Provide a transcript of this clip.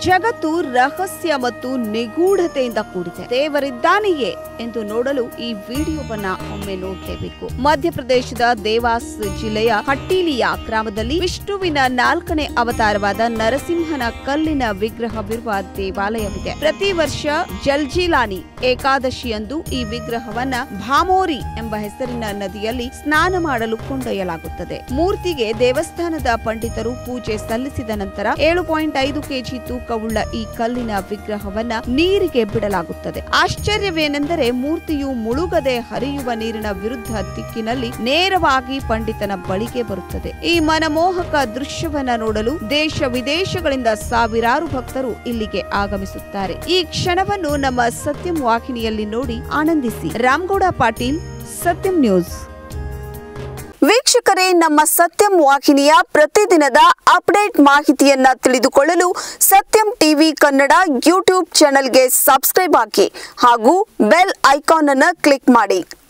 ಜಗತ್ತು ರಹಸ್ಯ ಮತ್ತು ನಿಗೂಢತೆಯಿಂದ ಕೂಡಿದೆ ದೇವರಿದ್ದಾನೆಯೇ ಎಂದು ನೋಡಲು ಈ ವಿಡಿಯೋವನ್ನ ಒಮ್ಮೆ ನೋಡಲೇಬೇಕು ಮಧ್ಯಪ್ರದೇಶದ ದೇವಾಸ್ ಜಿಲ್ಲೆಯ ಹಟ್ಟೀಲಿಯ ಗ್ರಾಮದಲ್ಲಿ ವಿಷ್ಣುವಿನ ನಾಲ್ಕನೇ ಅವತಾರವಾದ ನರಸಿಂಹನ ಕಲ್ಲಿನ ವಿಗ್ರಹವಿರುವ ದೇವಾಲಯವಿದೆ ಪ್ರತಿ ವರ್ಷ ಜಲ್ಜಿಲಾನಿ ಏಕಾದಶಿಯಂದು ಈ ವಿಗ್ರಹವನ್ನ ಭಾಮೋರಿ ಎಂಬ ಹೆಸರಿನ ನದಿಯಲ್ಲಿ ಸ್ನಾನ ಮಾಡಲು ಕೊಂಡೊಯ್ಯಲಾಗುತ್ತದೆ ಮೂರ್ತಿಗೆ ದೇವಸ್ಥಾನದ ಪಂಡಿತರು ಪೂಜೆ ಸಲ್ಲಿಸಿದ ನಂತರ ಏಳು ಪಾಯಿಂಟ್ ಐದು ಕೆಜಿ ತೂಕವುಳ್ಳ ಈ ಕಲ್ಲಿನ ವಿಗ್ರಹವನ್ನ ನೀರಿಗೆ ಬಿಡಲಾಗುತ್ತದೆ ಆಶ್ಚರ್ಯವೇನೆಂದರೆ ಮೂರ್ತಿಯು ಮುಳುಗದೆ ಹರಿಯುವ ನೀರಿನ ವಿರುದ್ಧ ದಿಕ್ಕಿನಲ್ಲಿ ನೇರವಾಗಿ ಪಂಡಿತನ ಬಳಿಗೆ ಬರುತ್ತದೆ ಈ ಮನಮೋಹಕ ದೃಶ್ಯವನ್ನ ನೋಡಲು ದೇಶ ವಿದೇಶಗಳಿಂದ ಸಾವಿರಾರು ಭಕ್ತರು ಇಲ್ಲಿಗೆ ಆಗಮಿಸುತ್ತಾರೆ ಈ ಕ್ಷಣವನ್ನು ನಮ್ಮ ಸತ್ಯಂ ವಾಹಿನಿಯಲ್ಲಿ ನೋಡಿ ಆನಂದಿಸಿ ರಾಮಗೌಡ ಪಾಟೀಲ್ ಸತ್ಯಂ ನ್ಯೂಸ್ ವೀಕ್ಷಕರೇ ನಮ್ಮ ಸತ್ಯಂ ವಾಹಿನಿಯ ಪ್ರತಿದಿನದ ಅಪ್ಡೇಟ್ ಮಾಹಿತಿಯನ್ನ ತಿಳಿದುಕೊಳ್ಳಲು ಸತ್ಯಂ ಟಿವಿ ಕನ್ನಡ ಯೂಟ್ಯೂಬ್ ಚಾನೆಲ್ಗೆ ಸಬ್ಸ್ಕ್ರೈಬ್ ಹಾಕಿ ಹಾಗೂ ಬೆಲ್ ಐಕಾನ್ ಅನ್ನು ಕ್ಲಿಕ್ ಮಾಡಿ